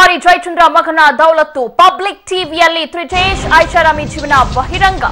ಅಧಿಕಾರಿ ಜಯಚಂದ್ರ ಮಗನ ದೌಲತ್ತು ಪಬ್ಲಿಕ್ ಟಿವಿಯಲ್ಲಿ ತ್ರಿಜೇಶ್ ಐಷಾರಾಮಿ ಜೀವನ ಬಹಿರಂಗ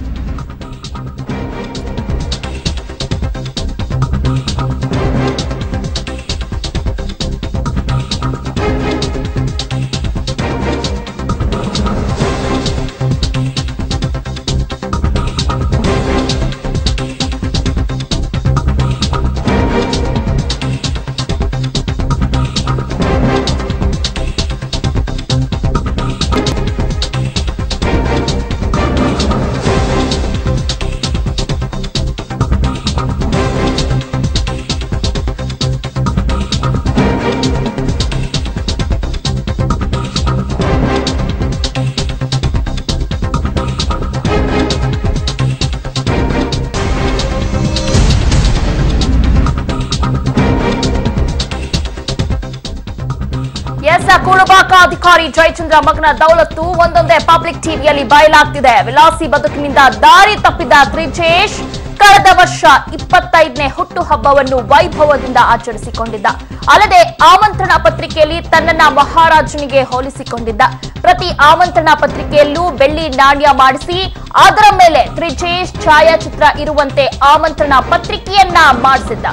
ಎಸ್ ಕುರುಬಾಕ ಅಧಿಕಾರಿ ಜಯಚಂದ್ರ ಮಗನ ದೌಲತ್ತು ಒಂದೊಂದೇ ಪಬ್ಲಿಕ್ ಟಿವಿಯಲ್ಲಿ ಬಯಲಾಗ್ತಿದೆ ವಿಲಾಸಿ ಬದುಕಿನಿಂದ ದಾರಿ ತಪ್ಪಿದ ತ್ರಿಜೇಶ್ ಕಳೆದ ವರ್ಷ ಇಪ್ಪತ್ತೈದನೇ ಹುಟ್ಟು ಹಬ್ಬವನ್ನು ವೈಭವದಿಂದ ಆಚರಿಸಿಕೊಂಡಿದ್ದ ಅಲ್ಲದೆ ಆಮಂತ್ರಣ ಪತ್ರಿಕೆಯಲ್ಲಿ ತನ್ನನ್ನ ಮಹಾರಾಜನಿಗೆ ಹೋಲಿಸಿಕೊಂಡಿದ್ದ ಪ್ರತಿ ಆಮಂತ್ರಣ ಪತ್ರಿಕೆಯಲ್ಲೂ ಬೆಳ್ಳಿ ನಾಣ್ಯ ಮಾಡಿಸಿ ಅದರ ಮೇಲೆ ತ್ರಿಜೇಶ್ ಛಾಯಾಚಿತ್ರ ಇರುವಂತೆ ಆಮಂತ್ರಣ ಪತ್ರಿಕೆಯನ್ನ ಮಾಡಿಸಿದ್ದ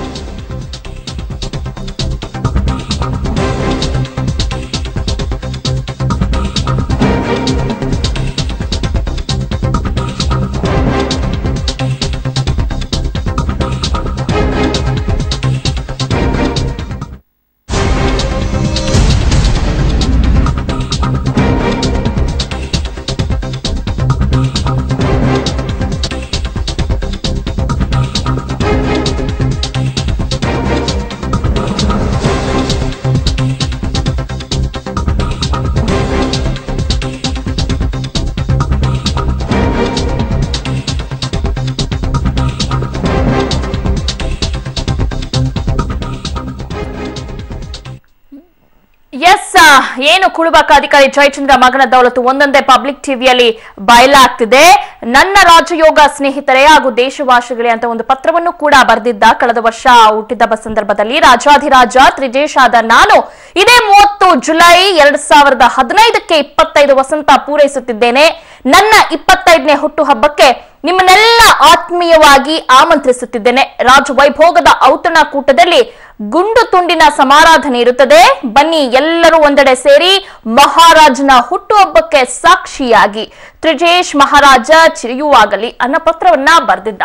ಎಸ್ ಏನು ಕುಳುಬಾಕ ಅಧಿಕಾರಿ ಜಯಚಂದ್ರ ಮಗನ ದೌಲತ್ತು ಒಂದೊಂದೇ ಪಬ್ಲಿಕ್ ಟಿವಿಯಲ್ಲಿ ಬಯಲಾಗ್ತಿದೆ ನನ್ನ ರಾಜಯೋಗ ಸ್ನೇಹಿತರೇ ಹಾಗೂ ದೇಶವಾಸಿಗಳೇ ಅಂತ ಒಂದು ಪತ್ರವನ್ನು ಕೂಡ ಬರೆದಿದ್ದ ಕಳೆದ ವರ್ಷ ಹುಟ್ಟಿದಬ್ಬ ಸಂದರ್ಭದಲ್ಲಿ ರಾಜಾಧಿರಾಜ ತ್ರಿಜೇಶ್ ಆದ ನಾನು ಇದೇ ಮೂವತ್ತು ಜುಲೈ ಎರಡ್ ಸಾವಿರದ ಹದಿನೈದಕ್ಕೆ ಇಪ್ಪತ್ತೈದು ವಸಂತ ಪೂರೈಸುತ್ತಿದ್ದೇನೆ ನನ್ನ ಇಪ್ಪತ್ತೈದನೇ ಹುಟ್ಟು ಹಬ್ಬಕ್ಕೆ ನಿಮ್ಮನ್ನೆಲ್ಲ ಆತ್ಮೀಯವಾಗಿ ಆಮಂತ್ರಿಸುತ್ತಿದ್ದೇನೆ ರಾಜ ವೈಭೋಗದ ಔತಣ ಕೂಟದಲ್ಲಿ ಗುಂಡು ತುಂಡಿನ ಸಮಾರಾಧನೆ ಇರುತ್ತದೆ ಬನ್ನಿ ಎಲ್ಲರೂ ಒಂದೆಡೆ ಸೇರಿ ಮಹಾರಾಜನ ಹುಟ್ಟುಹಬ್ಬಕ್ಕೆ ಸಾಕ್ಷಿಯಾಗಿ ತ್ರಿಜೇಶ್ ಮಹಾರಾಜ ಚಿರಿಯುವಾಗಲಿ ಅನ್ನೋ ಪತ್ರವನ್ನ ಬರೆದಿದ್ದ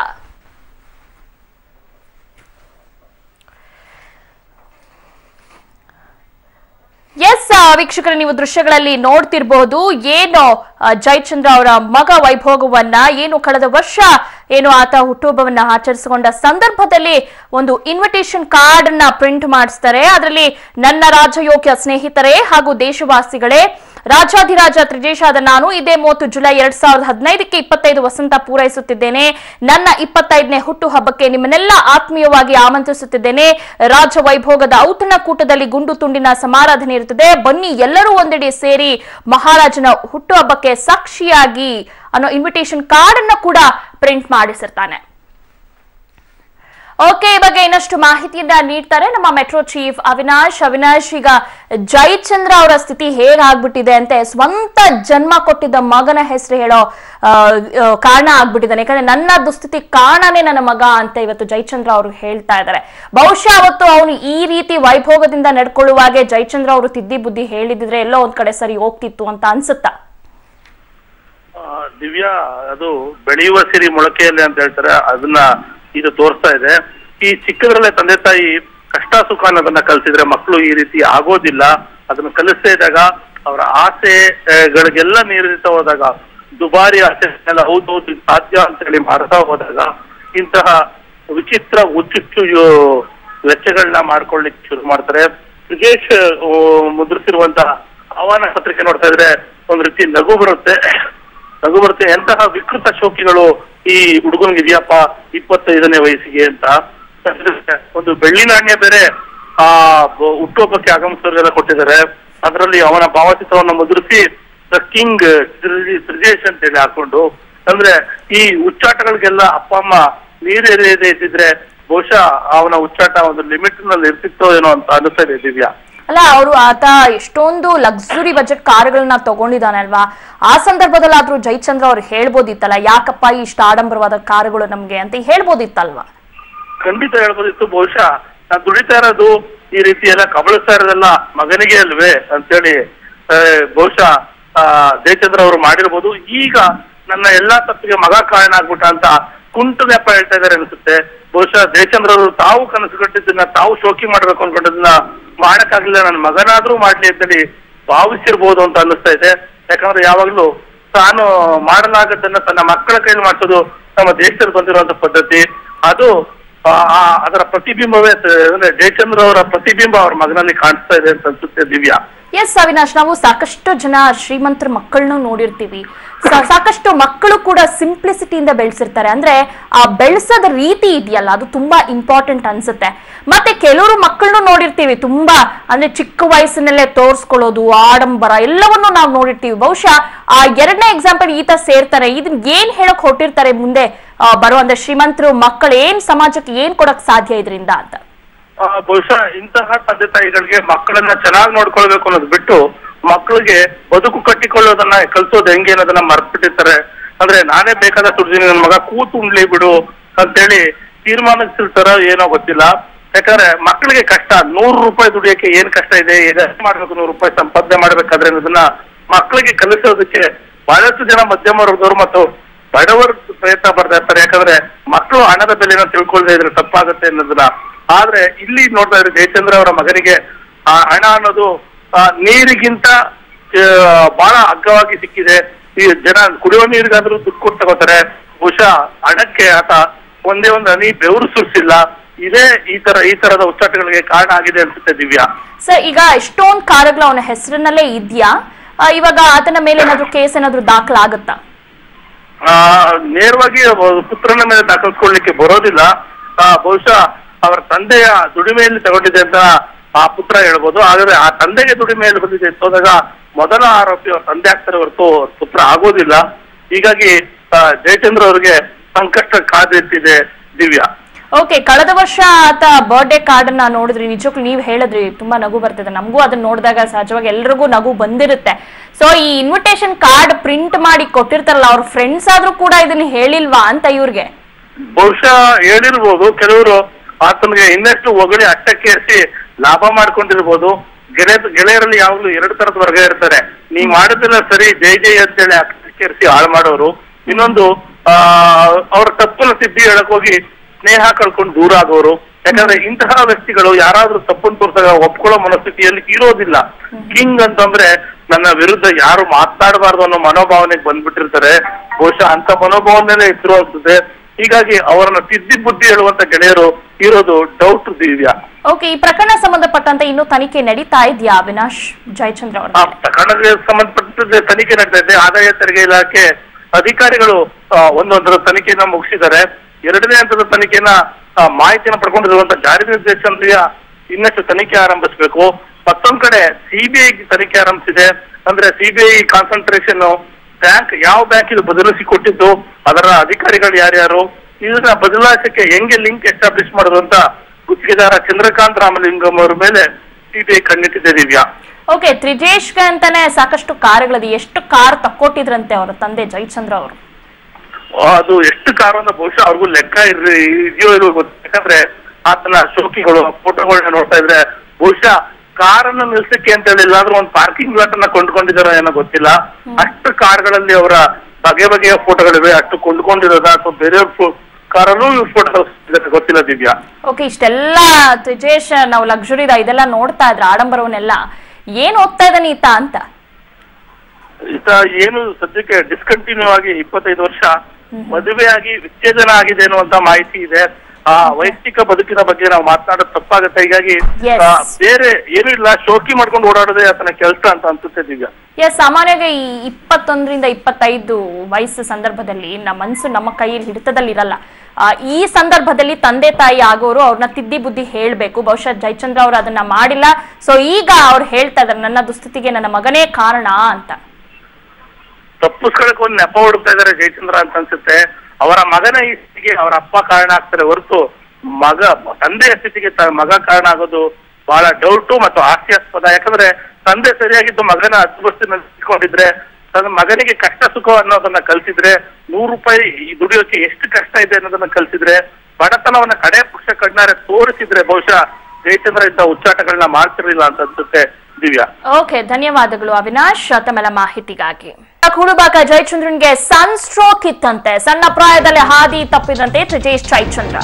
ಎಸ್ ವೀಕ್ಷಕರೇ ನೀವು ದೃಶ್ಯಗಳಲ್ಲಿ ನೋಡ್ತಿರ್ಬಹುದು ಏನು ಆ, ಜಯಚಂದ್ರ ಅವರ ಮಗ ವೈಭೋಗವನ್ನ ಏನು ಕಳೆದ ವರ್ಷ ಏನು ಆತ ಹುಟ್ಟುಹಬ್ಬವನ್ನ ಆಚರಿಸಿಕೊಂಡ ಸಂದರ್ಭದಲ್ಲಿ ಒಂದು ಇನ್ವಿಟೇಷನ್ ಕಾರ್ಡ್ ಅನ್ನ ಪ್ರಿಂಟ್ ಮಾಡಿಸ್ತಾರೆ ಅದರಲ್ಲಿ ನನ್ನ ರಾಜಯೋಗ್ಯ ಸ್ನೇಹಿತರೇ ಹಾಗೂ ದೇಶವಾಸಿಗಳೇ ರಾಜಾಧಿರಾಜ ತ್ರಿಜೇಶಾದ ನಾನು ಇದೇ ಮೂವತ್ತು ಜುಲೈ ಎರಡ್ ಸಾವಿರದ ಹದಿನೈದಕ್ಕೆ ಇಪ್ಪತ್ತೈದು ವಸಂತ ಪೂರೈಸುತ್ತಿದ್ದೇನೆ ನನ್ನ ಇಪ್ಪತ್ತೈದನೇ ಹುಟ್ಟು ಹಬ್ಬಕ್ಕೆ ನಿಮ್ಮನ್ನೆಲ್ಲ ಆತ್ಮೀಯವಾಗಿ ಆಮಂತ್ರಿಸುತ್ತಿದ್ದೇನೆ ರಾಜ ವೈಭೋಗದ ಔತಣ ಕೂಟದಲ್ಲಿ ಗುಂಡು ತುಂಡಿನ ಸಮಾರಾಧನೆ ಇರುತ್ತದೆ ಬನ್ನಿ ಎಲ್ಲರೂ ಒಂದೆಡೆ ಸೇರಿ ಮಹಾರಾಜನ ಹುಟ್ಟುಹಬ್ಬಕ್ಕೆ ಸಾಕ್ಷಿಯಾಗಿ ಅನ್ನೋ ಇನ್ವಿಟೇಷನ್ ಕಾರ್ಡ್ ಅನ್ನ ಕೂಡ ಪ್ರಿಂಟ್ ಮಾಡಿಸಿರ್ತಾನೆ ಓಕೆ ಈ ಬಗ್ಗೆ ಇನ್ನಷ್ಟು ಮಾಹಿತಿಯನ್ನ ನೀಡ್ತಾರೆ ನಮ್ಮ ಮೆಟ್ರೋ ಚೀಫ್ ಅವಿನಾಶ್ ಅವಿನಾಶ್ ಈಗ ಜಯಚಂದ್ರ ಅವರ ಸ್ಥಿತಿ ಹೇಗಾಗ್ಬಿಟ್ಟಿದೆ ಅಂತೆ ಸ್ವಂತ ಜನ್ಮ ಕೊಟ್ಟಿದ್ದ ಮಗನ ಹೆಸರು ಹೇಳೋ ಆ, ಆ, ಕಾರಣ ಆಗ್ಬಿಟ್ಟಿದ್ದಾನೆ ಯಾಕಂದ್ರೆ ನನ್ನ ದುಸ್ಥಿತಿ ಕಾರಣನೇ ನನ್ನ ಮಗ ಅಂತ ಇವತ್ತು ಜಯಚಂದ್ರ ಅವರು ಹೇಳ್ತಾ ಇದ್ದಾರೆ ಬಹುಶಃ ಅವತ್ತು ಅವನು ಈ ರೀತಿ ವೈಭೋಗದಿಂದ ನಡ್ಕೊಳ್ಳುವಾಗೆ ಜಯಚಂದ್ರ ಅವರು ತಿದ್ದಿ ಬುದ್ಧಿ ಹೇಳಿದಿದ್ರೆ ಎಲ್ಲೋ ಒಂದ್ ಕಡೆ ಸರಿ ಹೋಗ್ತಿತ್ತು ಅಂತ ಅನ್ಸುತ್ತಾ ಆ, ದಿವ್ಯಾ ಅದು ಬೆಳೆಯುವ ಸಿರಿ ಮೊಳಕೆಯಲ್ಲಿ ಅಂತ ಹೇಳ್ತಾರೆ ಅದನ್ನ ಇದು ತೋರಿಸ್ತಾ ಇದೆ ಈ ಚಿಕ್ಕದ್ರಲ್ಲೇ ತಂದೆ ತಾಯಿ ಕಷ್ಟ ಸುಖ ಅನ್ನೋದನ್ನ ಕಲಿಸಿದ್ರೆ ಮಕ್ಕಳು ಈ ರೀತಿ ಆಗೋದಿಲ್ಲ ಅದನ್ನ ಕಲಿಸ್ತಾ ಇದ್ದಾಗ ಅವರ ಆಸೆಗಳಿಗೆಲ್ಲ ನೀರಿತ ಹೋದಾಗ ದುಬಾರಿ ಆಸೆ ಎಲ್ಲ ಹೌದು ಹೌದು ಇದು ಸಾಧ್ಯ ಅಂತ ಹೇಳಿ ಮಾಡ್ತಾ ಹೋದಾಗ ಇಂತಹ ವಿಚಿತ್ರ ಹುಚ್ಚುಚ್ಚು ಯೋ- ವೆಚ್ಚಗಳನ್ನ ಮಾಡ್ಕೊಳ್ಳಿಕ್ಕೆ ಶುರು ಮಾಡ್ತಾರೆ ಬ್ರಿಗೇಶ್ ಆ, ಮುದ್ರಿಸಿರುವಂತಹ ಆಹ್ವಾನ ಪತ್ರಿಕೆ ನೋಡ್ತಾ ಇದ್ರೆ ಒಂದ್ ರೀತಿ ನಗು ಬರುತ್ತೆ ನಗು ಬರುತ್ತೆ ಎಂತಹ ವಿಕೃತ ಶೋಕಿಗಳು ಈ ಹುಡುಗನಿಗೆ ಇದೆಯಪ್ಪ ಇಪ್ಪತ್ತೈದನೇ ವಯಸ್ಸಿಗೆ ಅಂತ ಒಂದು ಬೆಳ್ಳಿ ನಾಣ್ಯ ಬೇರೆ ಆ ಬ- ಹುಟ್ಟುಹಬ್ಬಕ್ಕೆ ಆಗಮಿಸೋರಿಗೆಲ್ಲ ಕೊಟ್ಟಿದ್ದಾರೆ ಅದರಲ್ಲಿ ಅವನ ಭಾವಚಿತ್ರವನ್ನು ಮುದ್ರಿಸಿ ದ ಕಿಂಗ್ ತ್ರಿಜೇಶ್ ಅಂತ ಹೇಳಿ ಹಾಕೊಂಡು ಅಂದ್ರೆ ಈ ಉಚ್ಚಾಟಗಳಿಗೆಲ್ಲ ಅಪ್ಪ ಅಮ್ಮ ನೀರು ಎರೆಯದೇ ಇದ್ದಿದ್ರೆ ಬಹುಶಃ ಅವನ ಉಚ್ಚಾಟ ಒಂದು ಲಿಮಿಟ್ ನಲ್ಲಿ ಇರ್ತಿತ್ತೋ ಏನೋ ಅಂತ ಅನಿಸ್ತಾ ಇದೆ ದಿವ್ಯಾ ಅಲ್ಲ ಅವರು ಆತ ಎಷ್ಟೊಂದು ಲಕ್ಸುರಿ ಬಜೆಟ್ ಕಾರುಗಳನ್ನ ತಗೊಂಡಿದ್ದಾನೆ ಅಲ್ವಾ ಆ ಸಂದರ್ಭದಲ್ಲಾದ್ರೂ ಜಯಚಂದ್ರ ಅವ್ರು ಹೇಳ್ಬೋದಿತ್ತಲ್ಲ ಯಾಕಪ್ಪ ಇಷ್ಟ ಆಡಂಬರವಾದ ಕಾರುಗಳು ನಮ್ಗೆ ಅಂತ ಹೇಳ್ಬೋದಿತ್ತಲ್ವಾ ಖಂಡಿತ ಹೇಳ್ಬೋದಿತ್ತು ಬಹುಶಃ ನಾನು ದುಡಿತಾ ಇರೋದು ಈ ರೀತಿ ಎಲ್ಲ ಕಬಳಿಸ್ತಾ ಇರೋದೆಲ್ಲ ಮಗನಿಗೆ ಅಲ್ವೇ ಅಂತೇಳಿ ಆ, ಬಹುಶಃ ಆ, ಜಯಚಂದ್ರ ಅವರು ಮಾಡಿರ್ಬೋದು ಈಗ ನನ್ನ ಎಲ್ಲಾ ತಪ್ಪಿಗೆ ಮಗ ಕಾರಣ ಆಗ್ಬಿಟ್ಟ ಅಂತ ಕುಂಟು ನೆಪ ಹೇಳ್ತಾ ಇದಾರೆ ಅನ್ಸುತ್ತೆ ಬಹುಶಃ ಜಯಚಂದ್ರ ಅವರು ತಾವು ಕನಸು ಕಟ್ಟಿದ್ದನ್ನ ತಾವು ಶೋಕಿ ಮಾಡ್ಬೇಕು ಅನ್ಕೊಂಡಿದ್ದನ್ನ ಮಾಡಕ್ಕಾಗ್ಲಿಲ್ಲ ನನ್ನ ಮಗನಾದ್ರೂ ಮಾಡ್ಲಿ ಅಂತೇಳಿ ಭಾವಿಸಿರ್ಬೋದು ಅಂತ ಅನ್ನಿಸ್ತಾ ಇದೆ ಯಾಕಂದ್ರೆ ಯಾವಾಗ್ಲೂ ತಾನು ಮಾಡಲಾಗದ್ದನ್ನ ತನ್ನ ಮಕ್ಕಳ ಕೈಲಿ ಮಾಡಿಸೋದು ನಮ್ಮ ದೇಶದಲ್ಲಿ ಬಂದಿರುವಂತ ಪದ್ಧತಿ ಅದು ಆ, ಆ, ಅದರ ಪ್ರತಿಬಿಂಬವೇ ತ- ಅಂದ್ರೆ ಜಯಚಂದ್ರ ಅವರ ಪ್ರತಿಬಿಂಬ ಅವ್ರ ಮಗನಲ್ಲಿ ಕಾಣಿಸ್ತಾ ಇದೆ ಅಂತ ಅನ್ಸುತ್ತೆ ದಿವ್ಯಾ ಎಸ್ ಅವಿನಾಶ್ ನಾವು ಸಾಕಷ್ಟು ಜನ ಶ್ರೀಮಂತರ ಮಕ್ಕಳನ್ನು ನೋಡಿರ್ತೀವಿ ಸಾ- ಸಾಕಷ್ಟು ಮಕ್ಕಳು ಕೂಡ ಸಿಂಪ್ಲಿಸಿಟಿಯಿಂದ ಬೆಳೆಸಿರ್ತಾರೆ ಅಂದ್ರೆ ಆ ಬೆಳೆಸೋದ ರೀತಿ ಇದೆಯಲ್ಲ ಅದು ತುಂಬಾ ಇಂಪಾರ್ಟೆಂಟ್ ಅನ್ಸುತ್ತೆ ಮತ್ತೆ ಕೆಲವರು ಮಕ್ಕಳನ್ನು ನೋಡಿರ್ತೀವಿ ತುಂಬಾ ಅಂದ್ರೆ ಚಿಕ್ಕ ವಯಸ್ಸಿನಲ್ಲೇ ತೋರಿಸ್ಕೊಳ್ಳೋದು ಆಡಂಬರ ಎಲ್ಲವನ್ನೂ ನಾವು ನೋಡಿರ್ತೀವಿ ಬಹುಶಃ ಆ ಎರಡನೇ ಎಕ್ಸಾಂಪಲ್ ಈತ ಸೇರ್ತಾರೆ ಇದನ್ನ ಏನ್ ಹೇಳಕ್ ಹೊಟ್ಟಿರ್ತಾರೆ ಮುಂದೆ ಆ, ಬರುವಂತ ಶ್ರೀಮಂತರು ಮಕ್ಕಳು ಏನ್ ಸಮಾಜಕ್ಕೆ ಏನ್ ಕೊಡಕ್ ಸಾಧ್ಯ ಇದರಿಂದ ಅಂತ ಆ, ಬಹುಶಃ ಇಂತಹ ತಂದೆ ತಾಯಿಗಳಿಗೆ ಮಕ್ಕಳನ್ನ ಚೆನ್ನಾಗಿ ನೋಡ್ಕೊಳ್ಬೇಕು ಅನ್ನೋದು ಬಿಟ್ಟು ಮಕ್ಕಳಿಗೆ ಬದುಕು ಕಟ್ಟಿಕೊಳ್ಳೋದನ್ನ ಕಲ್ಸೋದು ಹೆಂಗೆ ಅನ್ನೋದನ್ನ ಮರ್ತ್ಬಿಟ್ಟಿರ್ತಾರೆ ಅಂದ್ರೆ ನಾನೇ ಬೇಕಾದ ದುಡ್ದಿನಿ ನನ್ನ ಮಗ ಕೂತು ಉಣ್ಲಿ ಬಿಡು ಅಂತೇಳಿ ತೀರ್ಮಾನಿಸಿರ್ತಾರೋ ಏನೋ ಗೊತ್ತಿಲ್ಲ ಯಾಕಂದ್ರೆ ಮಕ್ಕಳಿಗೆ ಕಷ್ಟ ನೂರು ರೂಪಾಯಿ ದುಡಿಯಕ್ಕೆ ಏನ್ ಕಷ್ಟ ಇದೆ ಎಷ್ಟು ಮಾಡ್ಬೇಕು ನೂರು ರೂಪಾಯಿ ಸಂಪಾದನೆ ಮಾಡ್ಬೇಕಾದ್ರೆ ಅನ್ನೋದನ್ನ ಮಕ್ಕಳಿಗೆ ಕಲಿಸೋದಕ್ಕೆ ಬಹಳಷ್ಟು ಜನ ಮಧ್ಯಮ ವರ್ಗದವರು ಮತ್ತು ಬಡವರು ಪ್ರಯತ್ನ ಪಡ್ತಾ ಇರ್ತಾರೆ ಯಾಕಂದ್ರೆ ಮಕ್ಕಳು ಹಣದ ಬೆಲೆನ ತಿಳ್ಕೊಳ್ದೇ ಇದ್ರೆ ತಪ್ಪಾಗುತ್ತೆ ಅನ್ನೋದನ್ನ ಆದ್ರೆ ಇಲ್ಲಿ ನೋಡ್ತಾ ಇದ್ರೆ ಜಯಚಂದ್ರ ಅವರ ಮಗನಿಗೆ ಆ ಹಣ ಅನ್ನೋದು ಆ, ನೀರಿಗಿಂತ ಆ, ಬಹಳ ಅಗ್ಗವಾಗಿ ಸಿಕ್ಕಿದೆ ಈ ಜನ ಕುಡಿಯೋ ನೀರಿಗಾದ್ರೂ ದುಡ್ಡು ಕೊಟ್ಟು ತಗೋತಾರೆ ಬಹುಶಃ ಹಣಕ್ಕೆ ಆತ ಒಂದೇ ಒಂದು ಹನಿ ಬೆವರು ಸುರಿಸಿಲ್ಲ ಇದೇ ಈ ತರ ಈ ತರದ ಹುಚ್ಚಾಟಗಳಿಗೆ ಕಾರಣ ಆಗಿದೆ ಅನ್ಸುತ್ತೆ ದಿವ್ಯಾ ಸರ್ ಈಗ ಎಷ್ಟೊಂದು ಕಾರುಗಳು ಅವನ ಹೆಸರಿನಲ್ಲೇ ಇದೆಯಾ ಇವಾಗ ಆತನ ಮೇಲೆ ಏನಾದ್ರು ಕೇಸ್ ಏನಾದ್ರು ದಾಖಲಾಗುತ್ತಾ ಆ, ನೇರವಾಗಿ ಒಬ್ಬ ಪುತ್ರನ ಮೇಲೆ ದಾಖಲಿಸ್ಕೊಳ್ಳಿಕ್ಕೆ ಬರೋದಿಲ್ಲ ಆ, ಬಹುಶಃ ಅವರ ತಂದೆಯ ದುಡಿಮೆಯಲ್ಲಿ ತಗೊಂಡಿದೆ ಅಂತ ಆ ಪುತ್ರ ಹೇಳ್ಬೋದು ಹಾಗಾದ್ರೆ ಆ ತಂದೆಗೆ ದುಡಿಮೆಯಲ್ಲಿ ಬಂದಿದೆ ಅಂತ ಹೋದಾಗ ಮೊದಲ ಆರೋಪಿ ಅವ್ರ ತಂದೆ ಆಗ್ತಾರೆ ಹೊರತು ಅವ್ರ ಪುತ್ರ ಆಗೋದಿಲ್ಲ ಹೀಗಾಗಿ ಆ, ಜಯಚಂದ್ರ ಅವರಿಗೆ ಸಂಕಷ್ಟ ಕಾದಿರ್ತಿದೆ ದಿವ್ಯಾ ಓಕೆ ಕಳೆದ ವರ್ಷ ಆತ ಬರ್ಡೇ ಕಾರ್ಡ್ ಅನ್ನ ನೋಡಿದ್ರಿ ನಿಜಕ್ಕೂ ನೀವು ಹೇಳಿದ್ರಿ ತುಂಬಾ ನಗು ಬರ್ತದೆ ನಮಗೂ ಅದನ್ನ ನೋಡಿದಾಗ ಸಹಜವಾಗಿ ಎಲ್ರಿಗೂ ನಗು ಬಂದಿರುತ್ತೆ ಸೊ ಈ ಇನ್ವಿಟೇಷನ್ ಕಾರ್ಡ್ ಪ್ರಿಂಟ್ ಮಾಡಿ ಕೊಟ್ಟಿರ್ತಾರಲ್ಲ ಅವ್ರ ಫ್ರೆಂಡ್ಸ್ ಆದ್ರೂ ಕೂಡ ಇದನ್ನ ಹೇಳಿಲ್ವಾ ಅಂತ ಇವ್ರಿಗೆ ಬಹುಶಃ ಹೇಳಿರ್ಬೋದು ಕೆಲವರು ಆತನಿಗೆ ಇನ್ನಷ್ಟು ಹೊಗಳಿ ಅಟ್ಟಕ್ಕೇರಿಸಿ ಲಾಭ ಮಾಡ್ಕೊಂಡಿರ್ಬೋದು ಗೆಳೆಯ ಗೆಳೆಯರಲ್ಲಿ ಯಾವಾಗ್ಲೂ ಎರಡು ತರದ ವರ್ಗ ಇರ್ತಾರೆ ನೀ ಮಾಡೋದಿಲ್ಲ ಸರಿ ಜೈ ಜೈ ಅಂತೇಳಿ ಅಟ್ಟಕ್ಕೇರಿಸಿ ಹಾಳು ಮಾಡೋರು ಇನ್ನೊಂದು ಆ ಅವ್ರ ತಪ್ಪನ್ನ ತಿದ್ದಿ ಹೇಳಕ್ ಹೋಗಿ ಸ್ನೇಹ ಕಳ್ಕೊಂಡು ದೂರ ಆಗೋರು ಯಾಕಂದ್ರೆ ಇಂತಹ ವ್ಯಕ್ತಿಗಳು ಯಾರಾದ್ರೂ ತಪ್ಪನ್ನು ತೋರಿಸಿದಾಗ ಒಪ್ಕೊಳ್ಳೋ ಮನಸ್ಥಿತಿಯಲ್ಲಿ ಇರೋದಿಲ್ಲ ಕಿಂಗ್ ಅಂತಂದ್ರೆ ನನ್ನ ವಿರುದ್ಧ ಯಾರು ಮಾತಾಡಬಾರ್ದು ಅನ್ನೋ ಮನೋಭಾವನೆಗೆ ಬಂದ್ಬಿಟ್ಟಿರ್ತಾರೆ ಬಹುಶಃ ಅಂತ ಮನೋಭಾವನೆಯಲ್ಲೇ ಇದ್ರು ಅನ್ಸುತ್ತೆ ಹೀಗಾಗಿ ಅವರನ್ನ ತಿದ್ದಿ ಬುದ್ಧಿ ಹೇಳುವಂತ ಗೆಳೆಯರು ಇರೋದು ಡೌಟ್ ದಿವ್ಯಾ ಓಕೆ ಈ ಪ್ರಕರಣ ಸಂಬಂಧಪಟ್ಟಂತೆ ಇನ್ನೂ ತನಿಖೆ ನಡೀತಾ ಇದೆಯಾ ಅವಿನಾಶ್ ಜಯಚಂದ್ರ ಆ ಅವ್ರ ಪ್ರಕರಣಕ್ಕೆ ಸಂಬಂಧಪಟ್ಟಂತೆ ತನಿಖೆ ನಡೀತಾ ಇದೆ ಆದಾಯ ತೆರಿಗೆ ಇಲಾಖೆ ಅಧಿಕಾರಿಗಳು ಆ, ಒಂದೊಂದರ ತನಿಖೆಯನ್ನ ಮುಗಿಸಿದ್ದಾರೆ ಎರಡನೇ ಹಂತದ ತನಿಖೆನ ಆ, ಮಾಹಿತಿಯನ್ನು ಪಡ್ಕೊಂಡಿರುವಂತ ಜಾರಿ ನಿರ್ದೇಶನಾಲಯ ಇನ್ನಷ್ಟು ತನಿಖೆ ಆರಂಭಿಸಬೇಕು ಮತ್ತೊಂದ್ ಕಡೆ ಸಿಬಿಐ ತನಿಖೆ ಆರಂಭಿಸಿದೆ ಅಂದ್ರೆ ಸಿಬಿಐ ಕಾನ್ಸಂಟ್ರೇಷನ್ ಬ್ಯಾಂಕ್ ಯಾವ ಬ್ಯಾಂಕ್ ಇದು ಬದಲಿಸಿ ಕೊಟ್ಟಿದ್ದು ಅದರ ಅಧಿಕಾರಿಗಳು ಯಾರ್ಯಾರು ಇದನ್ನ ಬದಲಾಯಿಸಕ್ಕೆ ಹೆಂಗೆ ಲಿಂಕ್ ಎಸ್ಟಾಬ್ಲಿಷ್ ಮಾಡೋದು ಅಂತ ಗುತ್ತಿಗೆದಾರ ಚಂದ್ರಕಾಂತ್ ರಾಮಲಿಂಗಂ ಅವರ ಮೇಲೆ ಸಿಬಿಐ ಕಣ್ಣಿಟ್ಟಿದೆ ದಿವ್ಯಾ ಓಕೆ ತ್ರಿಜೇಶ್ಗೆ ಅಂತಾನೆ ಸಾಕಷ್ಟು ಕಾರುಗಳಿದೆ ಎಷ್ಟು ಕಾರ್ ತಕ್ಕೊಟ್ಟಿದ್ರಂತೆ ಅವರ ತಂದೆ ಜಯಚಂದ್ರ ಅವರು ಅದು ಎಷ್ಟು ಕಾರು ಅಂತ ಬಹುಶಃ ಅವ್ರಿಗೂ ಲೆಕ್ಕ ಇರ್ರಿ ಇದೆಯೋ ಇಲ್ವೋ ಗೊತ್ತಿಲ್ಲ ಯಾಕಂದ್ರೆ ಆತನ ಶೋಕಿಗಳು ಫೋಟೋಗಳನ್ನ ನೋಡ್ತಾ ಇದ್ರೆ ಬಹುಶಃ ಕಾರನ್ನ ನಿಲ್ಸಕ್ಕೆ ಅಂತ ಹೇಳಿ ಎಲ್ಲಾದ್ರೂ ಒಂದು ಪಾರ್ಕಿಂಗ್ ಲಾಟ್ ಅನ್ನ ಕೊಂಡ್ಕೊಂಡಿದಾರೋ ಏನೋ ಗೊತ್ತಿಲ್ಲ ಅಷ್ಟು ಕಾರ್ಗಳಲ್ಲಿ ಅವರ ಬಗೆ ಬಗೆಯ ಫೋಟೋಗಳಿವೆ ಅಷ್ಟು ಕೊಂಡ್ಕೊಂಡಿರೋದ ಅಥವಾ ಬೇರೆ ಕಾರಲ್ಲೂ ಇವ್ರ ಫೋಟೋ ಗೊತ್ತಿಲ್ಲ ದಿವ್ಯಾ ಓಕೆ ಇಷ್ಟೆಲ್ಲ ತ್ರಿಜೇಶ್ ನಾವು ಲಕ್ಸುರಿದ ಇದೆಲ್ಲ ನೋಡ್ತಾ ಇದ್ರೆ ಆಡಂಬರವನ್ನೆಲ್ಲ ಏನ್ ಓದ್ತಾ ಇದ್ದಾನೆ ಈತ ಅಂತ ಈತ ಏನು ಸದ್ಯಕ್ಕೆ ಡಿಸ್ಕಂಟಿನ್ಯೂ ಆಗಿ ಇಪ್ಪತ್ತೈದು ವರ್ಷ ಮದುವೆಯಾಗಿ ವಿಚ್ಛೇದನ ಆಗಿದೆ ಅನ್ನುವಂತ ಮಾಹಿತಿ ಇದೆ ಆ ವೈಯಕ್ತಿಕ ಬದುಕಿನ ಬಗ್ಗೆ ನಾವು ಮಾತನಾಡೋದು ತಪ್ಪಾಗುತ್ತೆ ಹೀಗಾಗಿ Yes. ಆ, ಬೇರೆ ಏನೂ ಇಲ್ಲ ಶೋಕಿ ಮಾಡ್ಕೊಂಡು ಓಡಾಡೋದೇ ಆತನ ಕೆಲಸ ಅಂತ ಅನ್ಸುತ್ತೆ ದಿವ್ಯಾ ಎಸ್ ಸಾಮಾನ್ಯವಾಗಿ ಈ ಇಪ್ಪತ್ತೊಂದರಿಂದ ಇಪ್ಪತ್ತೈದು ವಯಸ್ಸು ಸಂದರ್ಭದಲ್ಲಿ ನಮ್ಮ ಮನಸ್ಸು ನಮ್ಮ ಕೈಯಲ್ಲಿ ಹಿಡಿತದಲ್ಲಿ ಇರಲ್ಲ ಆ, ಈ ಸಂದರ್ಭದಲ್ಲಿ ತಂದೆ ತಾಯಿ ಆಗೋರು ಅವ್ರನ್ನ ತಿದ್ದಿ ಬುದ್ಧಿ ಹೇಳ್ಬೇಕು ಬಹುಶಃ ಜಯಚಂದ್ರ ಅವರು ಅದನ್ನ ಮಾಡಿಲ್ಲ ಸೊ ಈಗ ಅವ್ರು ಹೇಳ್ತಾ ಇದಾರೆ ನನ್ನ ದುಸ್ಥಿತಿಗೆ ನನ್ನ ಮಗನೇ ಕಾರಣ ಅಂತ ತಪ್ಪಿಸ್ಕೊಳಕ್ ಒಂದು ನೆಪ ಹುಡುಕ್ತಾ ಇದಾರೆ ಜಯಚಂದ್ರ ಅಂತ ಅನ್ಸುತ್ತೆ ಅವರ ಮಗನ ಈ ಸ್ಥಿತಿಗೆ ಅವರ ಅಪ್ಪ ಕಾರಣ ಆಗ್ತಾರೆ ಹೊರತು ಮಗ ತಂದೆಯ ಸ್ಥಿತಿಗೆ ತ- ಮಗ ಕಾರಣ ಆಗೋದು ಬಹಳ ಡೌಟು ಮತ್ತು ಹಾಸ್ಯಾಸ್ಪದ ಯಾಕಂದ್ರೆ ತಂದೆ ಸರಿಯಾಗಿದ್ದು ಮಗನ ಹತ್ತುಬಸ್ತಿನಲ್ಲಿ ಇಟ್ಕೊಂಡಿದ್ರೆ ತನ್ನ ಮಗನಿಗೆ ಕಷ್ಟ ಸುಖ ಅನ್ನೋದನ್ನ ಕಲ್ಸಿದ್ರೆ ನೂರು ರೂಪಾಯಿ ಈ ದುಡಿಯೋಕೆ ಎಷ್ಟು ಕಷ್ಟ ಇದೆ ಅನ್ನೋದನ್ನ ಕಲ್ಸಿದ್ರೆ ಬಡತನವನ್ನ ಕಡೆ ಪಕ್ಷ ಕಣ್ಣಾರೆ ತೋರಿಸಿದ್ರೆ ಬಹುಶಃ ಜಯಚಂದ್ರ ಇಂಥ ಉಚ್ಚಾಟಗಳನ್ನ ಮಾಡ್ತಿರ್ಲಿಲ್ಲ ಅಂತ ಅನ್ಸುತ್ತೆ ದಿವ್ಯಾ ಓಕೆ ಧನ್ಯವಾದಗಳು ಅವಿನಾಶ್ ತಮ್ಮೆಲ್ಲ ಮಾಹಿತಿಗಾಗಿ ಕುಡುಬಾಕ ಜಯಚಂದ್ರನ್ಗೆ ಸನ್ ಸ್ಟ್ರೋಕ್ ಇತ್ತಂತೆ ಸಣ್ಣ ಪ್ರಾಯದಲ್ಲಿ ಹಾದಿ ತಪ್ಪಿದಂತೆ ತ್ರಿಜೇಶ್ ಜಯಚಂದ್ರ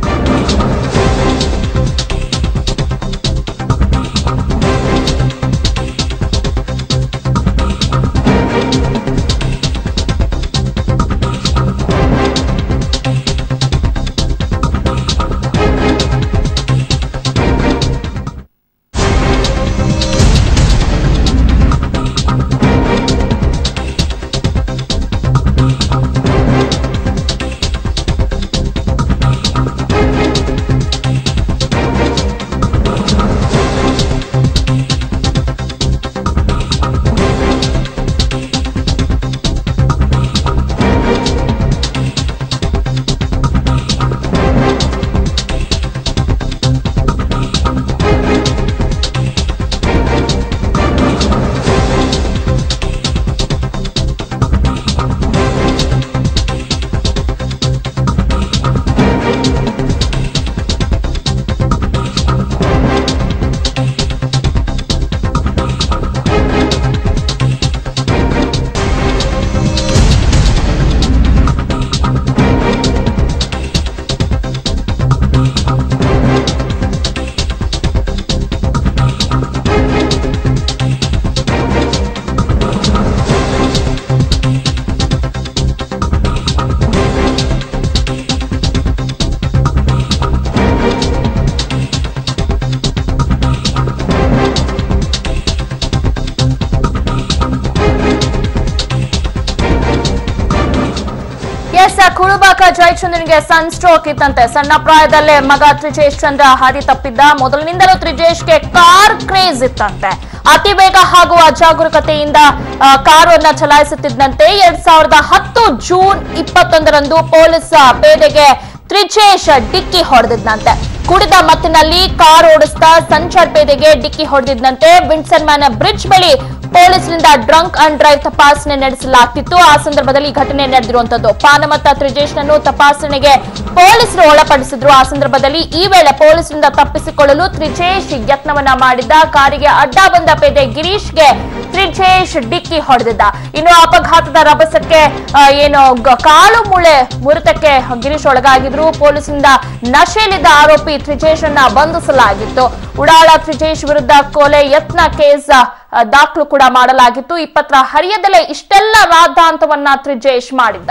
ಎಸ್ ಕುಳುಬಾಕ ಜಯಚಂದ್ರನ್ಗೆ ಸನ್ ಸ್ಟ್ರೋಕ್ ಇತ್ತಂತೆ ಸಣ್ಣ ಪ್ರಾಯದಲ್ಲೇ ಮಗ ತ್ರಿಜೇಶ್ ಚಂದ್ರ ಹಾದಿ ತಪ್ಪಿದ್ದ ಮೊದಲಿನಿಂದಲೂ ತ್ರಿಜೇಶ್ಗೆ ಕಾರ್ ಕ್ರೇಜ್ ಇತ್ತಂತೆ ಅತಿ ಬೇಗ ಹಾಗೂ ಅಜಾಗರೂಕತೆಯಿಂದ ಆ, ಕಾರನ್ನ ಚಲಾಯಿಸುತ್ತಿದ್ದಂತೆ ಎರಡ್ ಸಾವಿರದ ಹತ್ತು ಜೂನ್ ಇಪ್ಪತ್ತೊಂದರಂದು ಪೊಲೀಸ್ ಪೇದೆಗೆ ತ್ರಿಜೇಶ್ ಡಿಕ್ಕಿ ಹೊಡೆದಿದ್ದಂತೆ ಕುಡಿದ ಮತ್ತಿನಲ್ಲಿ ಕಾರ್ ಓಡಿಸ್ತಾ ಸಂಚಾರ್ ಪೇದೆಗೆ ಡಿಕ್ಕಿ ಹೊಡೆದಿದ್ದಂತೆ ವಿನ್ಸನ್ ಮ್ಯಾನ್ ಬ್ರಿಡ್ಜ್ ಬಳಿ ಪೊಲೀಸರಿಂದ ಡ್ರಂಕ್ ಅಂಡ್ ಡ್ರೈವ್ ತಪಾಸಣೆ ನಡೆಸಲಾಗ್ತಿತ್ತು ಆ ಸಂದರ್ಭದಲ್ಲಿ ಈ ಘಟನೆ ನಡೆದಿರುವಂತದ್ದು ಪಾನಮತ್ತ ತ್ರಿಜೇಶ್ನನ್ನು ತಪಾಸಣೆಗೆ ಪೊಲೀಸರು ಒಳಪಡಿಸಿದ್ರು ಆ ಸಂದರ್ಭದಲ್ಲಿ ಈ ವೇಳೆ ಪೊಲೀಸರಿಂದ ತಪ್ಪಿಸಿಕೊಳ್ಳಲು ತ್ರಿಜೇಶ್ ಯತ್ನವನ್ನ ಮಾಡಿದ್ದ ಕಾರಿಗೆ ಅಡ್ಡ ಬಂದ ಪೇದೆ ಗಿರೀಶ್ಗೆ ತ್ರಿಜೇಶ್ ಡಿಕ್ಕಿ ಹೊಡೆದಿದ್ದ ಇನ್ನು ಅಪಘಾತದ ರಭಸಕ್ಕೆ ಆ, ಏನು ಗ- ಕಾಲು ಮೂಳೆ ಮುರಿತಕ್ಕೆ ಗಿರೀಶ್ ಒಳಗಾಗಿದ್ರು ಪೊಲೀಸರಿಂದ ನಶೆಯಲ್ಲಿದ್ದ ಆರೋಪಿ ತ್ರಿಜೇಶ್ ಅನ್ನ ಬಂಧಿಸಲಾಗಿತ್ತು ಉಡಾಳ ತ್ರಿಜೇಶ್ ವಿರುದ್ಧ ಕೊಲೆ ಯತ್ನ ಕೇಸ್ ಆ, ದಾಖಲು ಕೂಡ ಮಾಡಲಾಗಿತ್ತು ಇಪ್ಪತ್ತರ ಹರಿಯದಲ್ಲೇ ಇಷ್ಟೆಲ್ಲ ರಾದ್ದಾಂತವನ್ನ ತ್ರಿಜೇಶ್ ಮಾಡಿದ್ದ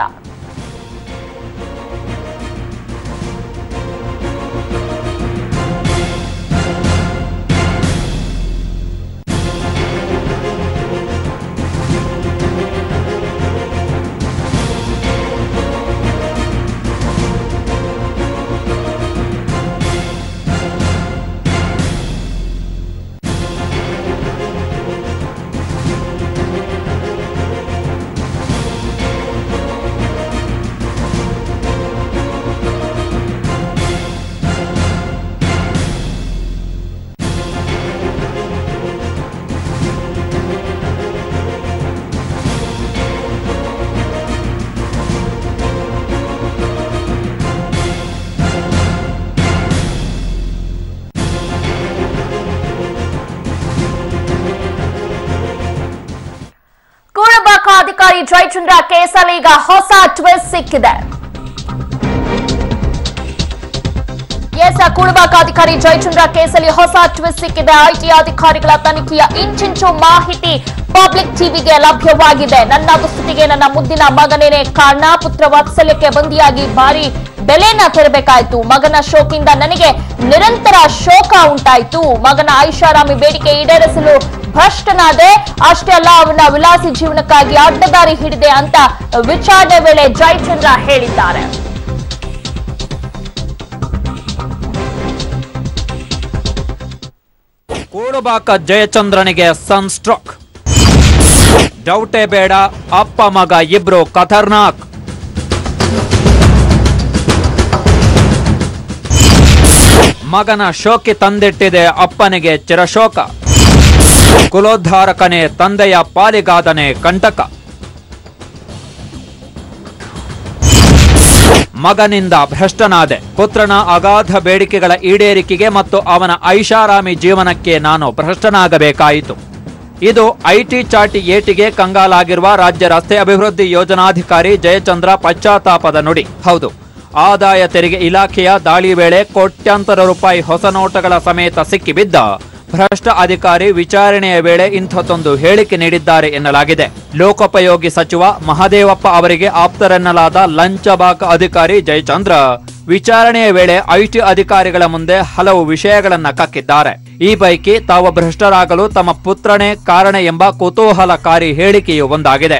ಕೂಳಬಾಕ ಅಧಿಕಾರಿ ಜಯಚಂದ್ರ ಕೇಸಲ್ಲಿ ಈಗ ಹೊಸ ಟ್ವಿಸ್ಟ್ ಸಿಕ್ಕಿದೆ ಎಸ್ ಕೂಳಬಾಕ ಅಧಿಕಾರಿ ಜಯಚಂದ್ರ ಕೇಸಲ್ಲಿ ಹೊಸ ಟ್ವಿಸ್ಟ್ ಸಿಕ್ಕಿದೆ ಐಟಿ ಅಧಿಕಾರಿಗಳ ತನಿಖೆಯ ಇಂಚಿಂಚು ಮಾಹಿತಿ ಪಬ್ಲಿಕ್ ಟಿವಿಗೆ ಲಭ್ಯವಾಗಿದೆ ನನ್ನ ದುಸ್ಥಿತಿಗೆ ನನ್ನ ಮುದ್ದಿನ ಮಗನೇನೆ ಕಾರಣ ಪುತ್ರ ವಾತ್ಸಲ್ಯಕ್ಕೆ ಬಂದಿಯಾಗಿ ಭಾರಿ ಬೆಲೆನ ತೆರಬೇಕಾಯ್ತು ಮಗನ ಶೋಕಿಂದ ನನಗೆ ನಿರಂತರ ಶೋಕ ಉಂಟಾಯ್ತು ಮಗನ ಐಷಾರಾಮಿ ಬೇಡಿಕೆ ಈಡೇರಿಸಲು ಭ್ರಷ್ಟನಾದೆ ಅಷ್ಟೇ ಅಲ್ಲ ಅವನ ವಿಲಾಸಿ ಜೀವನಕ್ಕಾಗಿ ಅಡ್ಡದಾರಿ ಹಿಡಿದೆ ಅಂತ ವಿಚಾರಣೆ ವೇಳೆ ಜಯಚಂದ್ರ ಹೇಳಿದ್ದಾರೆ ಕೂಡುಬಾಕ ಜಯಚಂದ್ರನಿಗೆ ಸನ್ ಸ್ಟ್ರೋಕ್ ಡೌಟೇ ಬೇಡ ಅಪ್ಪ ಮಗ ಇಬ್ರು ಖತರ್ನಾಕ್ ಮಗನ ಶೋಕಿ ತಂದಿಟ್ಟಿದೆ ಅಪ್ಪನಿಗೆ ಚಿರಶೋಕ ಕುಲೋದ್ಧಾರಕನೇ ತಂದೆಯ ಪಾಲಿಗಾದನೆ ಕಂಟಕ ಮಗನಿಂದ ಭ್ರಷ್ಟನಾದೆ ಪುತ್ರನ ಅಗಾಧ ಬೇಡಿಕೆಗಳ ಈಡೇರಿಕೆಗೆ ಮತ್ತು ಅವನ ಐಷಾರಾಮಿ ಜೀವನಕ್ಕೆ ನಾನು ಭ್ರಷ್ಟನಾಗಬೇಕಾಯಿತು ಇದು ಐಟಿ ಚಾಟಿ ಏಟಿಗೆ ಕಂಗಾಲಾಗಿರುವ ರಾಜ್ಯ ರಸ್ತೆ ಅಭಿವೃದ್ಧಿ ಯೋಜನಾಧಿಕಾರಿ ಜಯಚಂದ್ರ ಪಶ್ಚಾತ್ತಾಪದ ನುಡಿ ಹೌದು ಆದಾಯ ತೆರಿಗೆ ಇಲಾಖೆಯ ದಾಳಿ ವೇಳೆ ಕೋಟ್ಯಾಂತರ ರೂಪಾಯಿ ಹೊಸ ನೋಟಗಳ ಸಮೇತ ಸಿಕ್ಕಿಬಿದ್ದ ಭ್ರಷ್ಟ ಅಧಿಕಾರಿ ವಿಚಾರಣೆಯ ವೇಳೆ ಇಂಥದ್ದೊಂದು ಹೇಳಿಕೆ ನೀಡಿದ್ದಾರೆ ಎನ್ನಲಾಗಿದೆ ಲೋಕೋಪಯೋಗಿ ಸಚಿವ ಮಹದೇವಪ್ಪ ಅವರಿಗೆ ಆಪ್ತರೆನ್ನಲಾದ ಲಂಚಬಾಕ ಅಧಿಕಾರಿ ಜಯಚಂದ್ರ ವಿಚಾರಣೆಯ ವೇಳೆ ಐಟಿ ಅಧಿಕಾರಿಗಳ ಮುಂದೆ ಹಲವು ವಿಷಯಗಳನ್ನ ಕಕ್ಕಿದ್ದಾರೆ ಈ ಪೈಕಿ ತಾವು ಭ್ರಷ್ಟರಾಗಲು ತಮ್ಮ ಪುತ್ರನೇ ಕಾರಣ ಎಂಬ ಕುತೂಹಲಕಾರಿ ಹೇಳಿಕೆಯು ಒಂದಾಗಿದೆ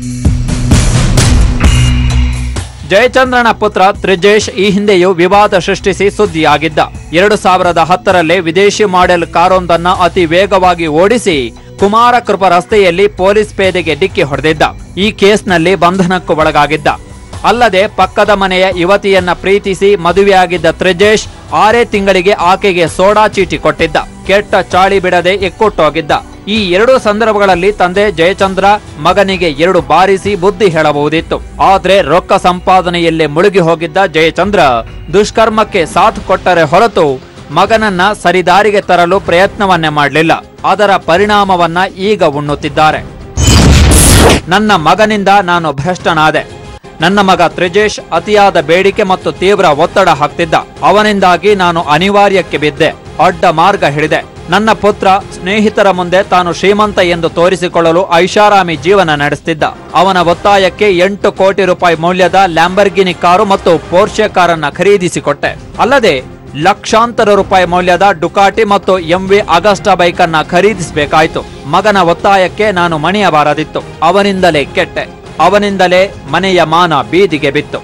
ಜಯಚಂದ್ರನ ಪುತ್ರ ತ್ರಿಜೇಶ್ ಈ ಹಿಂದೆಯೂ ವಿವಾದ ಸೃಷ್ಟಿಸಿ ಸುದ್ದಿಯಾಗಿದ್ದ ಎರಡು ಸಾವಿರದ ಹತ್ತರಲ್ಲಿ ವಿದೇಶಿ ಮಾಡೆಲ್ ಕಾರೊಂದನ್ನ ಅತಿ ವೇಗವಾಗಿ ಓಡಿಸಿ ಕುಮಾರಕೃಪ ರಸ್ತೆಯಲ್ಲಿ ಪೊಲೀಸ್ ಪೇದೆಗೆ ಡಿಕ್ಕಿ ಹೊಡೆದಿದ್ದ ಈ ಕೇಸ್ನಲ್ಲಿ ಬಂಧನಕ್ಕೂ ಒಳಗಾಗಿದ್ದ ಅಲ್ಲದೆ ಪಕ್ಕದ ಮನೆಯ ಯುವತಿಯನ್ನ ಪ್ರೀತಿಸಿ ಮದುವೆಯಾಗಿದ್ದ ತ್ರಿಜೇಶ್ ಆರೇ ತಿಂಗಳಿಗೆ ಆಕೆಗೆ ಸೋಡಾ ಚೀಟಿ ಕೊಟ್ಟಿದ್ದ ಕೆಟ್ಟ ಚಾಳಿ ಬಿಡದೆ ಎಕ್ಕುಟ್ಟೋಗಿದ್ದ ಈ ಎರಡು ಸಂದರ್ಭಗಳಲ್ಲಿ ತಂದೆ ಜಯಚಂದ್ರ ಮಗನಿಗೆ ಎರಡು ಬಾರಿಸಿ ಬುದ್ಧಿ ಹೇಳಬಹುದಿತ್ತು ಆದ್ರೆ ರೊಕ್ಕ ಸಂಪಾದನೆಯಲ್ಲೇ ಮುಳುಗಿ ಹೋಗಿದ್ದ ಜಯಚಂದ್ರ ದುಷ್ಕರ್ಮಕ್ಕೆ ಸಾಥ್ ಕೊಟ್ಟರೆ ಹೊರತು ಮಗನನ್ನ ಸರಿದಾರಿಗೆ ತರಲು ಪ್ರಯತ್ನವನ್ನೇ ಮಾಡಲಿಲ್ಲ ಅದರ ಪರಿಣಾಮವನ್ನ ಈಗ ಉಣ್ಣುತ್ತಿದ್ದಾರೆ ನನ್ನ ಮಗನಿಂದ ನಾನು ಭ್ರಷ್ಟನಾದೆ ನನ್ನ ಮಗ ತ್ರಿಜೇಶ್ ಅತಿಯಾದ ಬೇಡಿಕೆ ಮತ್ತು ತೀವ್ರ ಒತ್ತಡ ಹಾಕ್ತಿದ್ದ ಅವನಿಂದಾಗಿ ನಾನು ಅನಿವಾರ್ಯಕ್ಕೆ ಬಿದ್ದೆ ಅಡ್ಡ ಮಾರ್ಗ ಹಿಡಿದೆ ನನ್ನ ಪುತ್ರ ಸ್ನೇಹಿತರ ಮುಂದೆ ತಾನು ಶ್ರೀಮಂತ ಎಂದು ತೋರಿಸಿಕೊಳ್ಳಲು ಐಷಾರಾಮಿ ಜೀವನ ನಡೆಸುತ್ತಿದ್ದ ಅವನ ಒತ್ತಾಯಕ್ಕೆ ಎಂಟು ಕೋಟಿ ರೂಪಾಯಿ ಮೌಲ್ಯದ ಲ್ಯಾಂಬರ್ಗಿನಿ ಕಾರು ಮತ್ತು ಪೋರ್ಷೆ ಕಾರನ್ನ ಖರೀದಿಸಿಕೊಟ್ಟೆ ಅಲ್ಲದೆ ಲಕ್ಷಾಂತರ ರೂಪಾಯಿ ಮೌಲ್ಯದ ಡುಕಾಟಿ ಮತ್ತು ಎಂವಿ ಅಗಸ್ಟಾ ಬೈಕ್ ಅನ್ನ ಖರೀದಿಸಬೇಕಾಯ್ತು ಮಗನ ಒತ್ತಾಯಕ್ಕೆ ನಾನು ಮಣಿಯಬಾರದಿತ್ತು ಅವನಿಂದಲೇ ಕೆಟ್ಟೆ ಅವನಿಂದಲೇ ಮನೆಯ ಮಾನ ಬೀದಿಗೆ ಬಿತ್ತು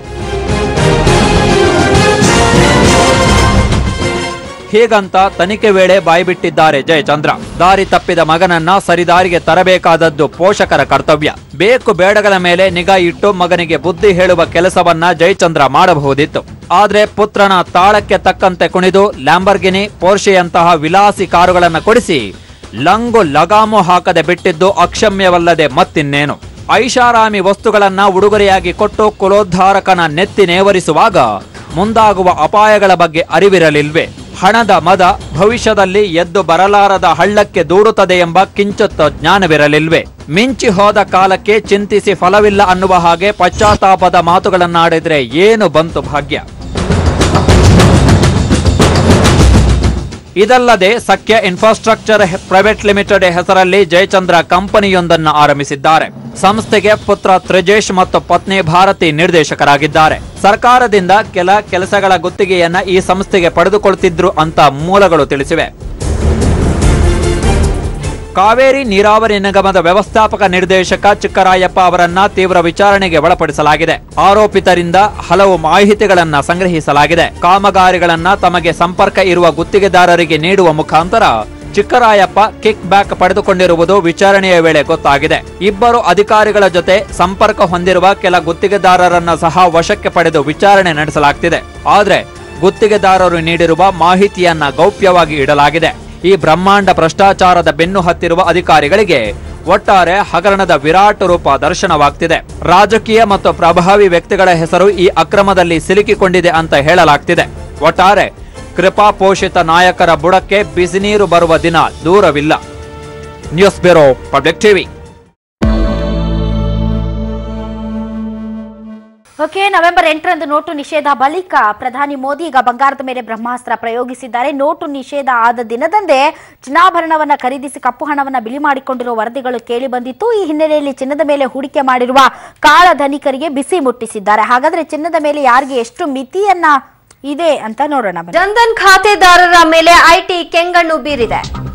ಹೀಗಂತ ತನಿಖೆ ವೇಳೆ ಬಾಯ್ಬಿಟ್ಟಿದ್ದಾರೆ ಜಯಚಂದ್ರ ದಾರಿ ತಪ್ಪಿದ ಮಗನನ್ನ ಸರಿದಾರಿಗೆ ತರಬೇಕಾದದ್ದು ಪೋಷಕರ ಕರ್ತವ್ಯ ಬೇಕು ಬೇಡಗಳ ಮೇಲೆ ನಿಗಾ ಇಟ್ಟು ಮಗನಿಗೆ ಬುದ್ಧಿ ಹೇಳುವ ಕೆಲಸವನ್ನ ಜಯಚಂದ್ರ ಮಾಡಬಹುದಿತ್ತು ಆದ್ರೆ ಪುತ್ರನ ತಾಳಕ್ಕೆ ತಕ್ಕಂತೆ ಕುಣಿದು ಲ್ಯಾಂಬರ್ಗಿನಿ ಪೋರ್ಷೆಯಂತಹ ವಿಲಾಸಿ ಕಾರುಗಳನ್ನ ಕೊಡಿಸಿ ಲಂಗು ಲಗಾಮು ಹಾಕದೆ ಬಿಟ್ಟಿದ್ದು ಅಕ್ಷಮ್ಯವಲ್ಲದೆ ಮತ್ತಿನ್ನೇನು ಐಷಾರಾಮಿ ವಸ್ತುಗಳನ್ನ ಉಡುಗೊರೆಯಾಗಿ ಕೊಟ್ಟು ಕುಲೋದ್ಧಾರಕನ ನೆತ್ತಿ ನೇವರಿಸುವಾಗ ಮುಂದಾಗುವ ಅಪಾಯಗಳ ಬಗ್ಗೆ ಅರಿವಿರಲಿಲ್ವೇ ಹಣದ ಮದ ಭವಿಷ್ಯದಲ್ಲಿ ಎದ್ದು ಬರಲಾರದ ಹಳ್ಳಕ್ಕೆ ದೂಡುತ್ತದೆ ಎಂಬ ಕಿಂಚುತ್ತ ಜ್ಞಾನವಿರಲಿಲ್ವೇ ಮಿಂಚಿ ಹೋದ ಕಾಲಕ್ಕೆ ಚಿಂತಿಸಿ ಫಲವಿಲ್ಲ ಅನ್ನುವ ಹಾಗೆ ಪಶ್ಚಾತ್ತಾಪದ ಮಾತುಗಳನ್ನಾಡಿದ್ರೆ ಏನು ಬಂತು ಭಾಗ್ಯ ಇದಲ್ಲದೆ ಸಖ್ಯ ಇನ್ಫ್ರಾಸ್ಟ್ರಕ್ಚರ್ ಪ್ರೈವೇಟ್ ಲಿಮಿಟೆಡ್ ಹೆಸರಲ್ಲಿ ಜಯಚಂದ್ರ ಕಂಪನಿಯೊಂದನ್ನು ಆರಂಭಿಸಿದ್ದಾರೆ ಸಂಸ್ಥೆಗೆ ಪುತ್ರ ತ್ರಿಜೇಶ್ ಮತ್ತು ಪತ್ನಿ ಭಾರತಿ ನಿರ್ದೇಶಕರಾಗಿದ್ದಾರೆ ಸರ್ಕಾರದಿಂದ ಕೆಲ ಕೆಲಸಗಳ ಗುತ್ತಿಗೆಯನ್ನ ಈ ಸಂಸ್ಥೆಗೆ ಪಡೆದುಕೊಳ್ತಿದ್ರು ಅಂತ ಮೂಲಗಳು ತಿಳಿಸಿವೆ ಕಾವೇರಿ ನೀರಾವರಿ ನಿಗಮದ ವ್ಯವಸ್ಥಾಪಕ ನಿರ್ದೇಶಕ ಚಿಕ್ಕರಾಯಪ್ಪ ಅವರನ್ನ ತೀವ್ರ ವಿಚಾರಣೆಗೆ ಒಳಪಡಿಸಲಾಗಿದೆ ಆರೋಪಿತರಿಂದ ಹಲವು ಮಾಹಿತಿಗಳನ್ನ ಸಂಗ್ರಹಿಸಲಾಗಿದೆ ಕಾಮಗಾರಿಗಳನ್ನ ತಮಗೆ ಸಂಪರ್ಕ ಇರುವ ಗುತ್ತಿಗೆದಾರರಿಗೆ ನೀಡುವ ಮುಖಾಂತರ ಚಿಕ್ಕರಾಯಪ್ಪ ಕಿಕ್ ಬ್ಯಾಕ್ ಪಡೆದುಕೊಂಡಿರುವುದು ವಿಚಾರಣೆಯ ವೇಳೆ ಗೊತ್ತಾಗಿದೆ ಇಬ್ಬರು ಅಧಿಕಾರಿಗಳ ಜೊತೆ ಸಂಪರ್ಕ ಹೊಂದಿರುವ ಕೆಲ ಗುತ್ತಿಗೆದಾರರನ್ನ ಸಹ ವಶಕ್ಕೆ ಪಡೆದು ವಿಚಾರಣೆ ನಡೆಸಲಾಗ್ತಿದೆ ಆದ್ರೆ ಗುತ್ತಿಗೆದಾರರು ನೀಡಿರುವ ಮಾಹಿತಿಯನ್ನ ಗೌಪ್ಯವಾಗಿ ಇಡಲಾಗಿದೆ ಈ ಬ್ರಹ್ಮಾಂಡ ಭ್ರಷ್ಟಾಚಾರದ ಬೆನ್ನು ಹತ್ತಿರುವ ಅಧಿಕಾರಿಗಳಿಗೆ ಒಟ್ಟಾರೆ ಹಗರಣದ ವಿರಾಟ್ ರೂಪ ದರ್ಶನವಾಗ್ತಿದೆ ರಾಜಕೀಯ ಮತ್ತು ಪ್ರಭಾವಿ ವ್ಯಕ್ತಿಗಳ ಹೆಸರು ಈ ಅಕ್ರಮದಲ್ಲಿ ಸಿಲುಕಿಕೊಂಡಿದೆ ಅಂತ ಹೇಳಲಾಗ್ತಿದೆ ಒಟ್ಟಾರೆ ಕೃಪಾ ಪೋಷಿತ ನಾಯಕರ ಬುಡಕ್ಕೆ ಬಿಸಿನೀರು ಬರುವ ದಿನ ದೂರವಿಲ್ಲ news bureau public TV okay November ಎಂಟರಂದು ನೋಟು ನಿಷೇಧ ಬಳಿಕ ಪ್ರಧಾನಿ ಮೋದಿ ಈಗ ಬಂಗಾರದ ಮೇಲೆ ಬ್ರಹ್ಮಾಸ್ತ್ರ ಪ್ರಯೋಗಿಸಿದ್ದಾರೆ ನೋಟು ನಿಷೇಧ ಆದ ದಿನದಂದೇ ಚಿನ್ನಾಭರಣವನ್ನ ಖರೀದಿಸಿ ಕಪ್ಪು ಹಣವನ್ನ ಬಿಳಿ ಮಾಡಿಕೊಂಡಿರುವ ವರದಿಗಳು ಕೇಳಿ ಬಂದಿತ್ತು ಈ ಹಿನ್ನೆಲೆಯಲ್ಲಿ ಚಿನ್ನದ ಮೇಲೆ ಹೂಡಿಕೆ ಮಾಡಿರುವ ಕಾಳ ಧನಿಕರಿಗೆ ಬಿಸಿ ಮುಟ್ಟಿಸಿದ್ದಾರೆ ಹಾಗಾದ್ರೆ ಚಿನ್ನದ ಮೇಲೆ ಯಾರಿಗೆ ಎಷ್ಟು ಮಿತಿಯನ್ನ ಇದೆ ಅಂತ ನೋಡೋಣ ಬನ್ನಿ. ಜನ್ಧನ್ ಖಾತೆದಾರರ ಮೇಲೆ ಐಟಿ ಕೆಂಗಣ್ಣು ಬೀರಿದೆ